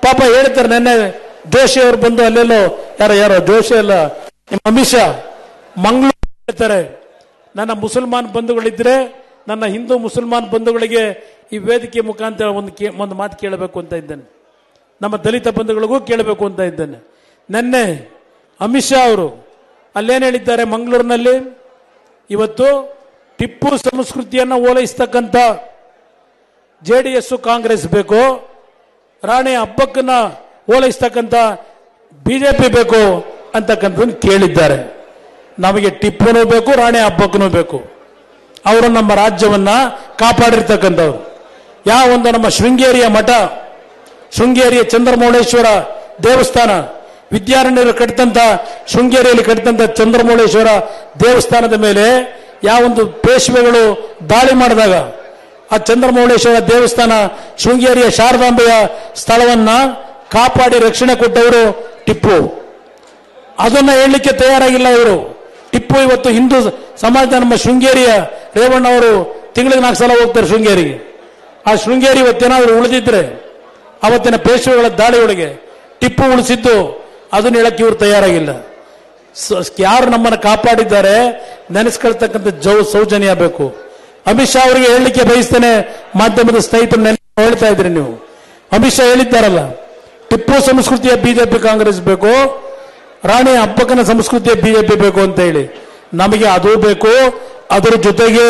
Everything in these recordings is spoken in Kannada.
ಪಾಪ ಹೇಳ್ತಾರೆ ನೆನ್ನೆ ಜೋಶಿ ಅವರು ಬಂದು ಅಲ್ಲೆಲ್ಲೋ ಯಾರೋ ಯಾರೋ ಜೋಶಿ ಅಲ್ಲ ನಿಮ್ಮ ಅಮಿತ್ ಶಾ ಮಂಗಳೂರು ಹೇಳ್ತಾರೆ ನನ್ನ ಮುಸಲ್ಮಾನ್ ಬಂಧುಗಳಿದ್ರೆ ನನ್ನ ಹಿಂದೂ ಮುಸಲ್ಮಾನ್ ಬಂಧುಗಳಿಗೆ ಈ ವೇದಿಕೆ ಮುಖಾಂತರ ಒಂದು ಕೇ- ಒಂದು ಮಾತು ಕೇಳಬೇಕು ಅಂತ ಇದ್ದೇನೆ ನಮ್ಮ ದಲಿತ ಬಂಧುಗಳಿಗೂ ಕೇಳಬೇಕು ಅಂತ ಇದ್ದೇನೆ ನಿನ್ನೆ ಅಮಿತ್ ಶಾ ಅವರು ಅಲ್ಲೇನು ಹೇಳಿದ್ದಾರೆ ಮಂಗಳೂರಿನಲ್ಲಿ ಇವತ್ತು ಟಿಪ್ಪು ಸಂಸ್ಕೃತಿಯನ್ನು ಓಲೈಸ್ತಕ್ಕಂಥ ಜೆ ಡಿ ಎಸ್ ಕಾಂಗ್ರೆಸ್ ಬೇಕು ರಾಣಿ ಹಬ್ಬಕ್ಕನ್ನ ಓಲೈಸ್ತಕ್ಕಂಥ ಬಿಜೆಪಿ ಬೇಕು ಅಂತಕ್ಕಂಥದ್ದನ್ನು ಕೇಳಿದ್ದಾರೆ ನಮಗೆ ಟಿಪ್ಪುನೂ ಬೇಕು ರಾಣಿ ಹಬ್ಬಕ್ಕೂ ಬೇಕು ಅವರು ನಮ್ಮ ರಾಜ್ಯವನ್ನ ಕಾಪಾಡಿರ್ತಕ್ಕಂಥವ್ರು ಯಾವ ಒಂದು ನಮ್ಮ ಶೃಂಗೇರಿಯ ಮಠ ಶೃಂಗೇರಿಯ ಚಂದ್ರಮೌಳೇಶ್ವರ ದೇವಸ್ಥಾನ ವಿದ್ಯಾರಣ್ಯರು ಕಟ್ಟಿದಂತ ಶೃಂಗೇರಿಯಲ್ಲಿ ಕಟ್ಟಿದಂತ ಚಂದ್ರಮೌಳೇಶ್ವರ ದೇವಸ್ಥಾನದ ಮೇಲೆ ಯಾವೊಂದು ಪೇಶ್ವೆಗಳು ದಾಳಿ ಮಾಡಿದಾಗ ಆ ಚಂದ್ರಮೌಳೇಶ್ವರ ದೇವಸ್ಥಾನ ಶೃಂಗೇರಿಯ ಶಾರದಾಂಬೆಯ ಸ್ಥಳವನ್ನ ಕಾಪಾಡಿ ರಕ್ಷಣೆ ಕೊಟ್ಟವರು ಟಿಪ್ಪು ಅದನ್ನ ಹೇಳಲಿಕ್ಕೆ ತಯಾರಾಗಿಲ್ಲ ಇವರು ಟಿಪ್ಪು ಇವತ್ತು ಹಿಂದೂ ಸಮಾಜದ ನಮ್ಮ ಶೃಂಗೇರಿಯ ರೇವಣ್ಣ ಅವರು ತಿಂಗಳಿಗೆ ನಾಲ್ಕು ಸಲ ಹೋಗ್ತಾರೆ ಶೃಂಗೇರಿಗೆ ಆ ಶೃಂಗೇರಿ ಇವತ್ತೇನಾದ್ರು ಉಳಿದಿದ್ರೆ ಅವತ್ತಿನ ಪೇಶ್ವೆಗಳ ದಾಳಿಯೊಳಗೆ ಟಿಪ್ಪು ಉಳಿಸಿದ್ದು ಅದನ್ನ ಹೇಳಕ್ಕೆ ಇವರು ತಯಾರಾಗಿಲ್ಲ ಸ- ಯಾರು ನಮ್ಮನ್ನು ಕಾಪಾಡಿದ್ದಾರೆ ನೆನೆಸ್ಕೊಳ್ತಕ್ಕಂಥ ಜೌ ಸೌಜನ್ಯ ಬೇಕು ಅಮಿತ್ ಶಾ ಅವರಿಗೆ ಹೇಳಲಿಕ್ಕೆ ಬಯಸ್ತೇನೆ ಮಾಧ್ಯಮದ ಸ್ನೇಹಿತರು ನೆನ್ನೆ ಹೇಳ್ತಾ ಇದ್ರಿ ನೀವು ಅಮಿತ್ ಶಾ ಹೇಳಿದ್ದಾರಲ್ಲ ಟಿಪ್ಪು ಸಂಸ್ಕೃತಿಯ ಬಿಜೆಪಿ ಕಾಂಗ್ರೆಸ್ ಬೇಕು ರಾಣಿ ಹಬ್ಬಕ್ಕನ ಸಂಸ್ಕೃತಿಯ ಬಿಜೆಪಿ ಬೇಕು ಅಂತ ಹೇಳಿ ನಮಗೆ ಅದು ಬೇಕು ಅದರ ಜೊತೆಗೆ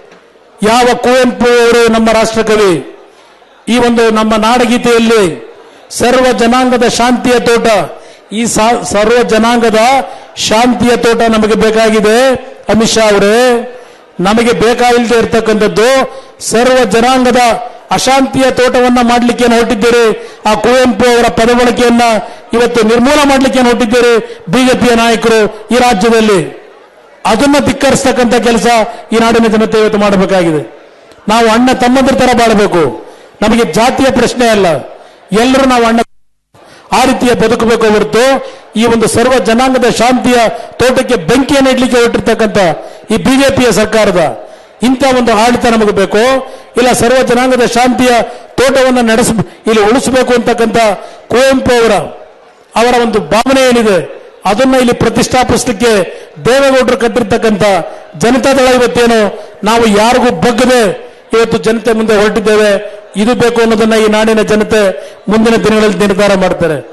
ಯಾವ ಕುವೆಂಪು ಅವರು ನಮ್ಮ ರಾಷ್ಟ್ರಕವಿ ಈ ಒಂದು ನಮ್ಮ ನಾಡಗೀತೆಯಲ್ಲಿ ಸರ್ವ ಜನಾಂಗದ ಶಾಂತಿಯ ತೋಟ ಈ ಸಾ- ಸರ್ವ ಜನಾಂಗದ ಶಾಂತಿಯ ತೋಟ ನಮಗೆ ಬೇಕಾಗಿದೆ ಅಮಿತ್ ಶಾ ಅವರೇ ನಮಗೆ ಬೇಕಾಗಿಲ್ಲದೆ ಇರತಕ್ಕಂಥದ್ದು ಸರ್ವ ಜನಾಂಗದ ಅಶಾಂತಿಯ ತೋಟವನ್ನ ಮಾಡಲಿಕ್ಕೆ ಹೊರಟಿದ್ದೀರಿ ಆ ಕುವೆಂಪು ಅವರ ಪದಬಳಕೆಯನ್ನ ಇವತ್ತು ನಿರ್ಮೂಲ ಮಾಡಲಿಕ್ಕೆ ಹೊರಟಿದ್ದೀರಿ ಬಿಜೆಪಿಯ ನಾಯಕರು ಈ ರಾಜ್ಯದಲ್ಲಿ ಅದನ್ನ ಧಿಕ್ಕರಿಸ್ತಕ್ಕಂಥ ಕೆಲಸ ಈ ನಾಡಿನ ಜನತೆ ಇವತ್ತು ಮಾಡಬೇಕಾಗಿದೆ ನಾವು ಅಣ್ಣ ತಮ್ಮಂದ್ರ ತರ ಬಾಳಬೇಕು ನಮಗೆ ಜಾತಿಯ ಪ್ರಶ್ನೆ ಅಲ್ಲ ಎಲ್ಲರೂ ನಾವು ಅಣ್ಣ ಆ ರೀತಿಯ ಬದುಕಬೇಕು ಹೊರತು ಈ ಒಂದು ಸರ್ವ ಜನಾಂಗದ ಶಾಂತಿಯ ತೋಟಕ್ಕೆ ಬೆಂಕಿಯನ್ನು ಇಡ್ಲಿಕ್ಕೆ ಹೊರಟಿರ್ತಕ್ಕಂಥ ಈ ಬಿಜೆಪಿಯ ಸರ್ಕಾರದ ಇಂಥ ಒಂದು ಆಡಳಿತ ನಮಗೆ ಬೇಕು ಇಲ್ಲ ಸರ್ವ ಜನಾಂಗದ ಶಾಂತಿಯ ತೋಟವನ್ನು ನಡೆಸ ಇಲ್ಲಿ ಉಳಿಸಬೇಕು ಅಂತಕ್ಕಂಥ ಕುವೆಂಪು ಅವರ ಅವರ ಒಂದು ಭಾವನೆ ಏನಿದೆ ಅದನ್ನ ಇಲ್ಲಿ ಪ್ರತಿಷ್ಠಾಪಿಸಲಿಕ್ಕೆ ದೇವೇಗೌಡರು ಕಟ್ಟಿರ್ತಕ್ಕಂಥ ಜನತಾದಳ ಇವತ್ತೇನು ನಾವು ಯಾರಿಗೂ ಬಗ್ಗದೆ ಇವತ್ತು ಜನತೆ ಮುಂದೆ ಹೊರಟಿದ್ದೇವೆ ಇದು ಬೇಕು ಅನ್ನೋದನ್ನ ಈ ನಾಡಿನ ಜನತೆ ಮುಂದಿನ ದಿನಗಳಲ್ಲಿ ನಿರ್ಧಾರ ಮಾಡ್ತಾರೆ